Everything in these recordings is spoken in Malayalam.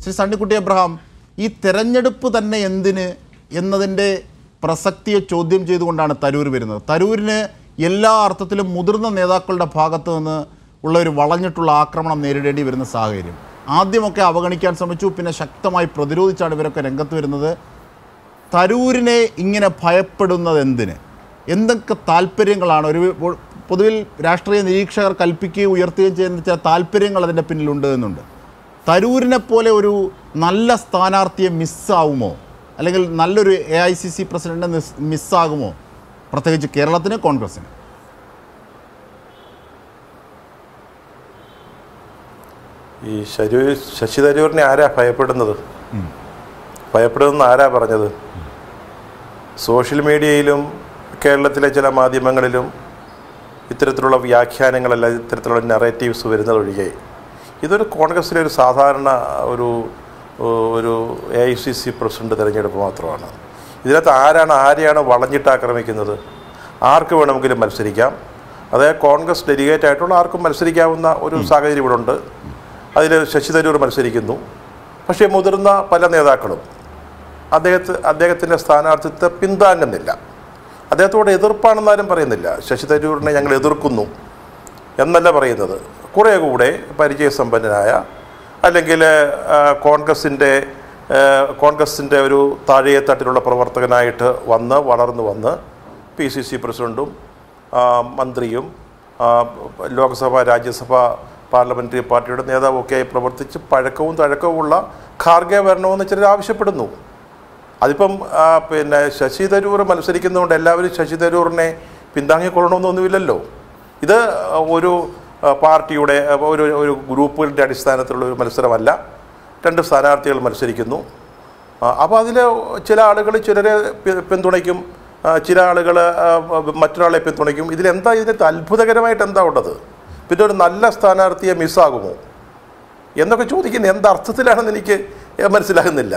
ശ്രീ സണ്ണിക്കുട്ടി എബ്രഹാം ഈ തെരഞ്ഞെടുപ്പ് തന്നെ എന്തിന് എന്നതിൻ്റെ പ്രസക്തിയെ ചോദ്യം ചെയ്തുകൊണ്ടാണ് തരൂർ വരുന്നത് തരൂരിന് എല്ലാ അർത്ഥത്തിലും മുതിർന്ന നേതാക്കളുടെ ഭാഗത്തു നിന്ന് ഉള്ള ഒരു വളഞ്ഞിട്ടുള്ള ആക്രമണം നേരിടേണ്ടി വരുന്ന സാഹചര്യം ആദ്യമൊക്കെ അവഗണിക്കാൻ ശ്രമിച്ചു പിന്നെ ശക്തമായി പ്രതിരോധിച്ചാണ് ഇവരൊക്കെ രംഗത്ത് വരുന്നത് തരൂരിനെ ഇങ്ങനെ ഭയപ്പെടുന്നത് എന്തിന് എന്തൊക്കെ താല്പര്യങ്ങളാണ് ഒരു പൊതുവിൽ രാഷ്ട്രീയ നിരീക്ഷകർ കൽപ്പിക്കുകയും ഉയർത്തുകയും ചെയ്യുന്ന ചില താല്പര്യങ്ങൾ അതിൻ്റെ പിന്നിലുണ്ട് എന്നുണ്ട് തരൂരിനെ പോലെ ഒരു നല്ല സ്ഥാനാർത്ഥിയെ മിസ്സാവുമോ അല്ലെങ്കിൽ നല്ലൊരു A I C C president മിസ്സാകുമോ പ്രത്യേകിച്ച് കേരളത്തിന് കോൺഗ്രസ്സിന് ഈ ശരി ശശി തരൂരിനെ ആരാ ഭയപ്പെടുന്നത് ഭയപ്പെടുമെന്ന് ആരാ പറഞ്ഞത് സോഷ്യൽ മീഡിയയിലും കേരളത്തിലെ ചില മാധ്യമങ്ങളിലും ഇത്തരത്തിലുള്ള വ്യാഖ്യാനങ്ങളല്ല ഇത്തരത്തിലുള്ള നറേറ്റീവ്സ് വരുന്നതൊഴികെ ഇതൊരു കോൺഗ്രസിലെ ഒരു സാധാരണ ഒരു ഒരു A I C C president തിരഞ്ഞെടുപ്പ് മാത്രമാണ് ഇതിനകത്ത് ആരാണ് ആരെയാണ് വളഞ്ഞിട്ട് ആക്രമിക്കുന്നത് ആർക്ക് വേണമെങ്കിലും മത്സരിക്കാം അതായത് കോൺഗ്രസ് ഡെലിഗേറ്റ് ആയിട്ടുള്ള ആർക്കും മത്സരിക്കാവുന്ന ഒരു സാഹചര്യം ഇവിടെ ഉണ്ട് അതിൽ ശശി തരൂർ മത്സരിക്കുന്നു പക്ഷേ മുതിർന്ന പല നേതാക്കളും അദ്ദേഹത്തെ അദ്ദേഹത്തിൻ്റെ സ്ഥാനാർത്ഥിത്വത്തെ പിന്താങ്ങുന്നില്ല അദ്ദേഹത്തോട് എതിർപ്പാണെന്നാരും പറയുന്നില്ല ശശി തരൂരിനെ ഞങ്ങൾ എതിർക്കുന്നു എന്നല്ല പറയുന്നത് കുറേ കൂടെ പരിചയസമ്പന്നനായ അല്ലെങ്കിൽ ആ, കോൺഗ്രസിൻ്റെ ആ, കോൺഗ്രസിൻ്റെ ഒരു താഴെ തട്ടിലുള്ള പ്രവർത്തകനായിട്ട് വന്ന് വളർന്നു വന്ന് പി സി സി പ്രസിഡൻറ്റും ആ, മന്ത്രിയും ആ, ലോക്സഭ രാജ്യസഭ പാർലമെൻ്ററി പാർട്ടിയുടെ നേതാവൊക്കെയായി പ്രവർത്തിച്ച് പഴക്കവും തഴക്കവുമുള്ള ഖാർഗെ വരണമെന്ന് ചിലർ ആവശ്യപ്പെടുന്നു അതിപ്പം ആ, പിന്നെ ശശി തരൂർ മത്സരിക്കുന്നതുകൊണ്ട് എല്ലാവരും ശശി തരൂറിനെ പിന്താങ്ങിക്കൊള്ളണമെന്നൊന്നുമില്ലല്ലോ ഇത് ഒരു ആ, പാർട്ടിയുടെ ആ, ഒരു ഒരു ഗ്രൂപ്പുകളുടെ അടിസ്ഥാനത്തിലുള്ള ഒരു മത്സരമല്ല രണ്ട് സ്ഥാനാർത്ഥികൾ മത്സരിക്കുന്നു അപ്പോൾ അതിൽ ചില ആളുകൾ ചിലരെ പി- പിന്തുണയ്ക്കും ആ, ചില ആളുകൾ മറ്റൊരാളെ പിന്തുണയ്ക്കും ഇതിലെന്താ ഇതിനകത്ത് അത്ഭുതകരമായിട്ട് എന്താ ഉള്ളത് പിന്നെ ഒരു നല്ല സ്ഥാനാർത്ഥിയെ മിസ്സാകുമോ എന്നൊക്കെ ചോദിക്കുന്നത് എന്തർത്ഥത്തിലാണെന്ന് എനിക്ക് മനസ്സിലാകുന്നില്ല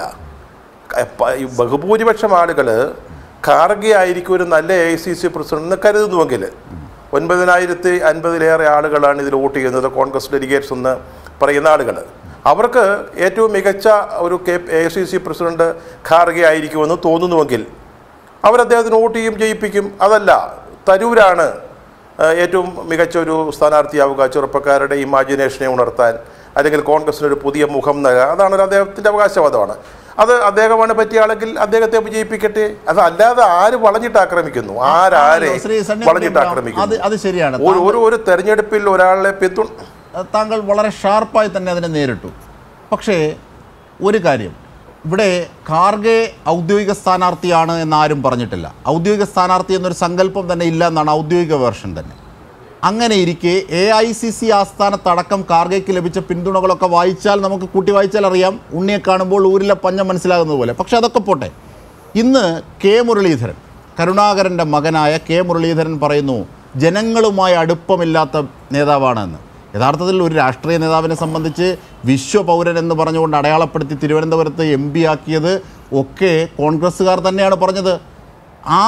പ- ഈ ബഹുഭൂരിപക്ഷം ആളുകൾ ഖാർഗെ ആയിരിക്കും ഒരു നല്ല A I C C president എന്ന് കരുതുന്നുവെങ്കിൽ ഒൻപതിനായിരത്തി അൻപതിലേറെ ആളുകളാണ് ഇതിൽ വോട്ട് ചെയ്യുന്നത് കോൺഗ്രസ് ഡെലിഗേറ്റ്സ് എന്ന് പറയുന്ന ആളുകൾ അവർക്ക് ഏറ്റവും മികച്ച ഒരു K A I C C president Kharge ആയിരിക്കുമെന്ന് തോന്നുന്നുവെങ്കിൽ അവരദ്ദേഹത്തിന് വോട്ട് ചെയ്യും ജയിപ്പിക്കും അതല്ല തരൂരാണ് ആ, ഏറ്റവും മികച്ച ഒരു സ്ഥാനാർത്ഥിയാവുക ചെറുപ്പക്കാരുടെ ഇമാജിനേഷനെ ഉണർത്താൻ അല്ലെങ്കിൽ കോൺഗ്രസിന് ഒരു പുതിയ മുഖം നൽകുക അതാണ് ഒരു അദ്ദേഹത്തിൻ്റെ അവകാശവാദമാണ് അത് അദ്ദേഹമാണ് പറ്റിയ ആളെങ്കിൽ അദ്ദേഹത്തെ വിജയിപ്പിക്കട്ടെ അത് അല്ലാതെ ആര് വളഞ്ഞിട്ട് ആക്രമിക്കുന്നു ആരാരെ ശ്രീ സണ്ണി വളഞ്ഞിട്ട് അത് ആക്രമിക്കുന്നു അത് ശരിയാണ് ഒരു ഒരു ഒരു തെരഞ്ഞെടുപ്പിൽ ഒരാളെ പിന്തുണ താങ്കൾ വളരെ ഷാർപ്പായി തന്നെ അതിനെ നേരിട്ടു പക്ഷേ ഒരു കാര്യം ഇവിടെ ഖാർഗെ ഔദ്യോഗിക സ്ഥാനാർത്ഥിയാണ് എന്നാരും പറഞ്ഞിട്ടില്ല ഔദ്യോഗിക സ്ഥാനാർത്ഥി എന്നൊരു സങ്കല്പം തന്നെ ഇല്ല എന്നാണ് ഔദ്യോഗിക വേർഷൻ തന്നെ അങ്ങനെ ഇരിക്കെ എ ഐ സി സി ആസ്ഥാനത്തടക്കം ഖാർഗയ്ക്ക് ലഭിച്ച പിന്തുണകളൊക്കെ വായിച്ചാൽ നമുക്ക് കൂട്ടി വായിച്ചാൽ അറിയാം ഉണ്ണിയെ കാണുമ്പോൾ ഊരിലെ പഞ്ഞം മനസ്സിലാകുന്നത് പോലെ പക്ഷേ അതൊക്കെ പോട്ടെ ഇന്ന് കെ മുരളീധരൻ കരുണാകരൻ്റെ മകനായ കെ മുരളീധരൻ പറയുന്നു ജനങ്ങളുമായി അടുപ്പമില്ലാത്ത നേതാവാണെന്ന് യഥാർത്ഥത്തിൽ ഒരു രാഷ്ട്രീയ നേതാവിനെ സംബന്ധിച്ച് വിശ്വപൗരൻ എന്ന് പറഞ്ഞുകൊണ്ട് അടയാളപ്പെടുത്തി തിരുവനന്തപുരത്ത് എം പി ആക്കിയത് ഒക്കെ കോൺഗ്രസ്സുകാർ തന്നെയാണ് പറഞ്ഞത് ആ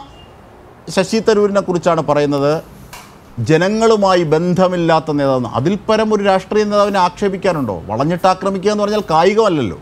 ശശി തരൂരിനെ കുറിച്ചാണ് പറയുന്നത് ജനങ്ങളുമായി ബന്ധമില്ലാത്ത നേതാവ് അതിൽ പരം ഒരു രാഷ്ട്രീയ നേതാവിനെ ആക്ഷേപിക്കാനുണ്ടോ വളഞ്ഞിട്ട് ആക്രമിക്കുക എന്ന് പറഞ്ഞാൽ കായികമല്ലല്ലോ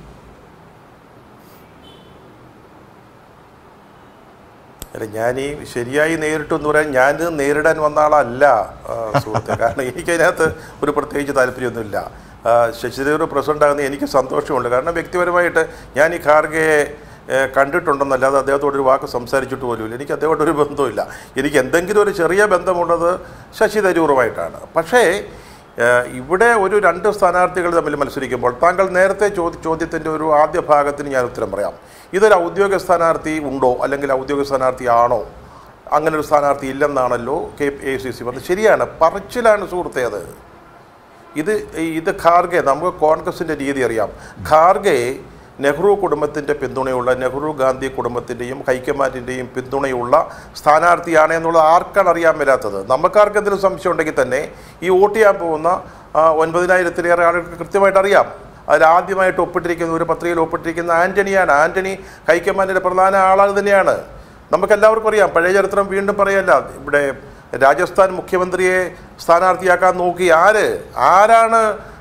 അല്ല ഞാൻ ഈ ശരിയായി നേരിട്ടു എന്ന് പറയാൻ ഞാൻ ഇത് നേരിടാൻ വന്ന ആളല്ല ആ, സുഹൃത്തെ കാരണം എനിക്കതിനകത്ത് ഒരു പ്രത്യേകിച്ച് താല്പര്യമൊന്നുമില്ല ആ, ശശി തരൂർ പ്രസിഡന്റ് ആകുന്ന എനിക്ക് സന്തോഷമുണ്ട് കാരണം വ്യക്തിപരമായിട്ട് ഞാൻ ഈ ഖാർഗയെ ഏ, കണ്ടിട്ടുണ്ടെന്നല്ലാതെ അദ്ദേഹത്തോട് ഒരു വാക്ക് സംസാരിച്ചിട്ട് പോലുമില്ല എനിക്ക് അദ്ദേഹത്തോട് ഒരു ബന്ധവുമില്ല എനിക്ക് എന്തെങ്കിലും ഒരു ചെറിയ ബന്ധമുള്ളത് ശശി തരൂറുമായിട്ടാണ് പക്ഷേ ഏ, ഇവിടെ ഒരു രണ്ട് സ്ഥാനാർത്ഥികൾ തമ്മിൽ മത്സരിക്കുമ്പോൾ താങ്കൾ നേരത്തെ ചോദി ചോദ്യത്തിൻ്റെ ഒരു ആദ്യ ഭാഗത്തിന് ഞാൻ ഉത്തരം പറയാം ഇതൊരു ഔദ്യോഗിക സ്ഥാനാർത്ഥി ഉണ്ടോ അല്ലെങ്കിൽ ഔദ്യോഗിക സ്ഥാനാർത്ഥി ആണോ അങ്ങനെ ഒരു സ്ഥാനാർത്ഥി ഇല്ലെന്നാണല്ലോ കെ എ സി സി പറഞ്ഞത് ശരിയാണ് പറച്ചിലാണ് സുഹൃത്തെ അത് ഇത് ഇത് ഖാർഗെ നമുക്ക് കോൺഗ്രസിൻ്റെ രീതി അറിയാം ഖാർഗെ നെഹ്റു കുടുംബത്തിൻ്റെ പിന്തുണയുള്ള നെഹ്റു ഗാന്ധി കുടുംബത്തിൻ്റെയും ഹൈക്കമാൻഡിൻ്റെയും പിന്തുണയുള്ള സ്ഥാനാർത്ഥിയാണ് എന്നുള്ളത് ആർക്കാണ് അറിയാൻ മേലാത്തത് നമുക്കാർക്കെന്തെങ്കിലും സംശയം ഉണ്ടെങ്കിൽ തന്നെ ഈ വോട്ട് ചെയ്യാൻ പോകുന്ന ആ, ഒൻപതിനായിരത്തിലേറെ ആളുകൾക്ക് കൃത്യമായിട്ട് അറിയാം അതിൽ ആദ്യമായിട്ട് ഒപ്പിട്ടിരിക്കുന്ന ഒരു പത്രികയിൽ ഒപ്പിട്ടിരിക്കുന്ന ആൻ്റണിയാണ് ആൻ്റണി ഹൈക്കമാൻഡിൻ്റെ പ്രധാന ആളാണ് തന്നെയാണ് നമുക്കെല്ലാവർക്കും അറിയാം പഴയ ചരിത്രം വീണ്ടും പറയല്ല ഇവിടെ രാജസ്ഥാൻ മുഖ്യമന്ത്രിയെ സ്ഥാനാർത്ഥിയാക്കാൻ നോക്കി ആര് ആരാണ്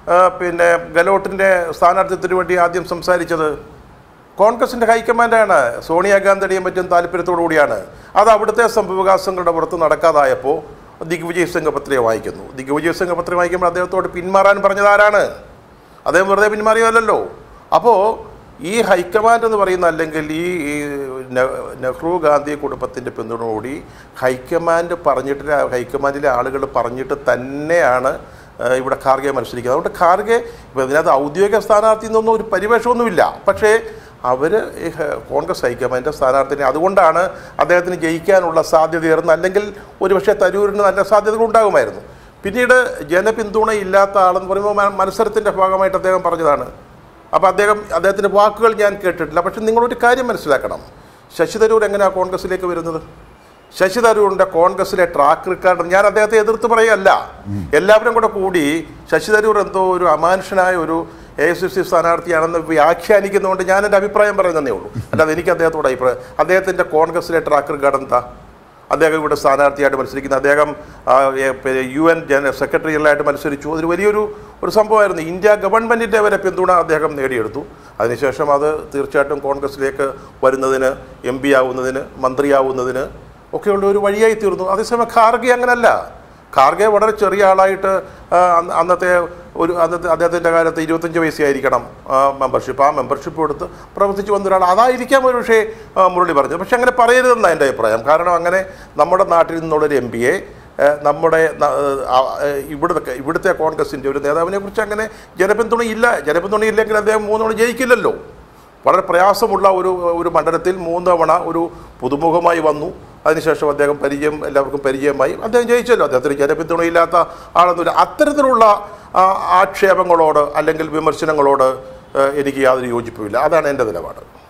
ആ, പിന്നെ ഗലോട്ടിൻ്റെ സ്ഥാനാർത്ഥിത്വത്തിന് വേണ്ടി ആദ്യം സംസാരിച്ചത് കോൺഗ്രസിൻ്റെ ഹൈക്കമാൻഡാണ് സോണിയാഗാന്ധിയുടെയും മറ്റും താല്പര്യത്തോടു കൂടിയാണ് അത് അവിടുത്തെ സംഭവവികാസങ്ങളുടെ പുറത്ത് നടക്കാതായപ്പോൾ ദിഗ്വിജയ് സിംഗ് പത്രിക വായിക്കുന്നു ദിഗ്വിജയ് സിംഗ് പത്രിക വായിക്കുമ്പോൾ അദ്ദേഹത്തോട് പിന്മാറാൻ പറഞ്ഞത് ആരാണ് അദ്ദേഹം വെറുതെ പിന്മാറിയതല്ലോ അപ്പോൾ ഈ ഹൈക്കമാൻഡ് എന്ന് പറയുന്ന അല്ലെങ്കിൽ ഈ ഈ നെ- നെഹ്റു ഗാന്ധി കുടുംബത്തിൻ്റെ പിന്തുണയോടി ഹൈക്കമാൻഡ് പറഞ്ഞിട്ട് ഹൈക്കമാൻഡിലെ ആളുകൾ പറഞ്ഞിട്ട് തന്നെയാണ് ആ, ഇവിടെ ഖാർഗെ മത്സരിക്കുന്നത് അതുകൊണ്ട് ഖാർഗെ ഇപ്പോൾ ഇതിനകത്ത് ഔദ്യോഗിക സ്ഥാനാർത്ഥി എന്നൊന്നും ഒരു പരിവേഷമൊന്നുമില്ല പക്ഷേ അവർ ഈ ഹ- കോൺഗ്രസ് ഹൈക്കമാൻഡിൻ്റെ സ്ഥാനാർത്ഥിനെ അതുകൊണ്ടാണ് അദ്ദേഹത്തിന് ജയിക്കാനുള്ള സാധ്യതയേറുന്നത് അല്ലെങ്കിൽ ഒരുപക്ഷെ തരൂരിന് നല്ല സാധ്യതകൾ ഉണ്ടാകുമായിരുന്നു പിന്നീട് ജനപിന്തുണ ഇല്ലാത്ത ആളെന്ന് പറയുമ്പോൾ മ- മത്സരത്തിൻ്റെ ഭാഗമായിട്ട് അദ്ദേഹം പറഞ്ഞതാണ് അപ്പോൾ അദ്ദേഹം അദ്ദേഹത്തിൻ്റെ വാക്കുകൾ ഞാൻ കേട്ടിട്ടില്ല പക്ഷെ നിങ്ങളൊരു കാര്യം മനസ്സിലാക്കണം ശശി തരൂർ എങ്ങനെയാണ് കോൺഗ്രസിലേക്ക് വരുന്നത് ശശി തരൂരിൻ്റെ കോൺഗ്രസിലെ ട്രാക്ക് റെക്കോർഡ് ഞാൻ അദ്ദേഹത്തെ എതിർത്ത് പറയുകയല്ല എല്ലാവരും കൂടെ കൂടി ശശി തരൂർ എന്തോ ഒരു അമാനുഷനായ ഒരു എ എസ് സി സ്ഥാനാർത്ഥിയാണെന്ന് വ്യാഖ്യാനിക്കുന്നതുകൊണ്ട് ഞാൻ എൻ്റെ അഭിപ്രായം പറയുന്നതേ ഉള്ളൂ അല്ലാതെ എനിക്ക് അദ്ദേഹത്തോട് അഭിപ്രായം അദ്ദേഹത്തിൻ്റെ കോൺഗ്രസിലെ ട്രാക്ക് റെക്കോർഡ് എന്താ അദ്ദേഹം ഇവിടെ സ്ഥാനാർത്ഥിയായിട്ട് മത്സരിക്കുന്ന അദ്ദേഹം ആ, ഏ, പിന്നെ യു എൻ ജന സെക്രട്ടറിയലായിട്ട് മത്സരിച്ചു അതൊരു വലിയൊരു ഒരു സംഭവമായിരുന്നു ഇന്ത്യ ഗവൺമെൻറ്റിൻ്റെ വരെ പിന്തുണ അദ്ദേഹം നേടിയെടുത്തു അതിനുശേഷം അത് തീർച്ചയായിട്ടും കോൺഗ്രസിലേക്ക് വരുന്നതിന് എം പി ആവുന്നതിന് മന്ത്രിയാവുന്നതിന് ഒക്കെയുള്ള ഒരു വഴിയായി തീർന്നു അതേസമയം ഖാർഗെ അങ്ങനല്ല ഖാർഗെ വളരെ ചെറിയ ആളായിട്ട് ആ, അന്ന് അന്നത്തെ ഒരു അന്നത്തെ അദ്ദേഹത്തിൻ്റെ കാലത്ത് ഇരുപത്തഞ്ച് വയസ്സായിരിക്കണം മെമ്പർഷിപ്പ് ആ മെമ്പർഷിപ്പ് കൊടുത്ത് പ്രവർത്തിച്ചു വന്ന ഒരാൾ അതായിരിക്കാം ഒരു പക്ഷേ ആ, മുരളി പറഞ്ഞത് പക്ഷെ അങ്ങനെ പറയരുതെന്നാണ് എൻ്റെ അഭിപ്രായം കാരണം അങ്ങനെ നമ്മുടെ നാട്ടിൽ നിന്നുള്ളൊരു എം പിയെ നമ്മുടെ ന- ആ, ആ, ഇവിടുത്തെ ഇവിടുത്തെ കോൺഗ്രസിൻ്റെ ഒരു നേതാവിനെ കുറിച്ച് അങ്ങനെ ജനപിന്തുണ ഇല്ല ജനപിന്തുണ ഇല്ലെങ്കിൽ അദ്ദേഹം മൂന്നോളം ജയിക്കില്ലല്ലോ വളരെ പ്രയാസമുള്ള ഒരു ഒരു മണ്ഡലത്തിൽ മൂന്ന് തവണ ഒരു പുതുമുഖമായി വന്നു അതിനുശേഷം അദ്ദേഹം പരിചയം എല്ലാവർക്കും പരിചയമായി അദ്ദേഹം ജയിച്ചല്ലോ അദ്ദേഹത്തിന് ജനപിന്തുണയില്ലാത്ത ആളൊന്നുമില്ല അത്തരത്തിലുള്ള ആ, ആക്ഷേപങ്ങളോട് അല്ലെങ്കിൽ വിമർശനങ്ങളോട് ഏഹ്, എനിക്ക് യാതൊരു യോജിപ്പുമില്ല അതാണ് എൻ്റെ നിലപാട്